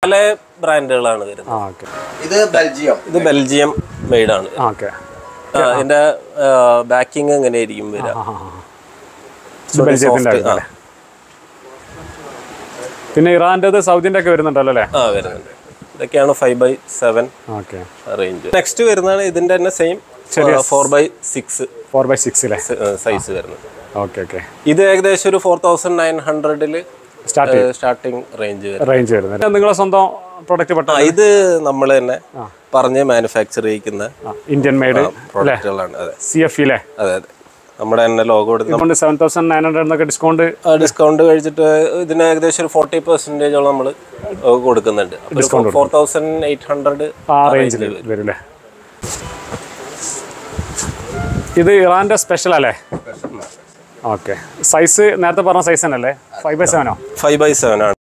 പല ബ്രാൻഡുകളാണ് വരുന്നത് ആ ഓക്കെ ഇത് ബെൽജിയം ഇത് ബെൽജിയം മെയ്ഡ് ആണ് ആ ഓക്കെ ആ, ഇതിന്റെ ബാക്കിങ് എങ്ങനെയായിരിക്കും വരിക ആ ആ ഇത് ബെൽജിയത്തിൻ്റെ soft, അല്ലേ പിന്നെ ഇറാൻ്റെത് സൗദിൻ്റെ ഒക്കെ വരുന്നുണ്ടല്ലോ അല്ലേ ആ വരുന്നുണ്ട് ഇതൊക്കെയാണ് five by seven okay range next വരുന്നതാണ് ഇതിന്റെ തന്നെ same four by six four by six അല്ലേ സൈസ് വരുന്നത് ഓക്കെ ഓക്കെ ഇത് ഏകദേശം ഒരു ഫോർ തൗസൻഡ് നയൻ ഹൺഡ്രഡില് സ്റ്റാർട്ട് സ്റ്റാർട്ടിങ് റേഞ്ച് വരും റേഞ്ച് വരുന്നത് നിങ്ങളെ സ്വന്തം പ്രൊഡക്റ്റ് പെട്ട ആ, ഇത് നമ്മൾ തന്നെ പറഞ്ഞ് മാനുഫാക്ചർ ചെയ്യിക്കുന്ന ഇന്ത്യൻ മെയ്ഡ് പ്രോഡക്റ്റുകളാണ് അതെ സി എഫ് ഇല്ലേ അതെ അതെ നമ്മുടെ തന്നെ ലോഗോ എടുത്ത് അതുകൊണ്ട് സെവൻ തൗസൻഡ് നയൻ ഹൺഡ്രഡ് എന്നൊക്കെ ഡിസ്കൗണ്ട് ഡിസ്കൗണ്ട് കഴിച്ചിട്ട് ഇതിന് ഏകദേശം ഒരു ഫോർട്ടി പെർസെൻറ്റേജോളം നമ്മൾ കൊടുക്കുന്നുണ്ട് ഫോർ തൗസൻഡ് എയ്റ്റ് ഹൺഡ്രഡ് ആ റേഞ്ചിൽ വരും അല്ലേ ഇത് ഇറാൻ്റെ സ്പെഷ്യൽ അല്ലേ ഓക്കെ സൈസ് നേരത്തെ പറഞ്ഞ സൈസ് തന്നെയല്ലേ ഫൈവ് ബൈ സെവനോ ഫൈവ് ബൈ സെവൻ ആണ്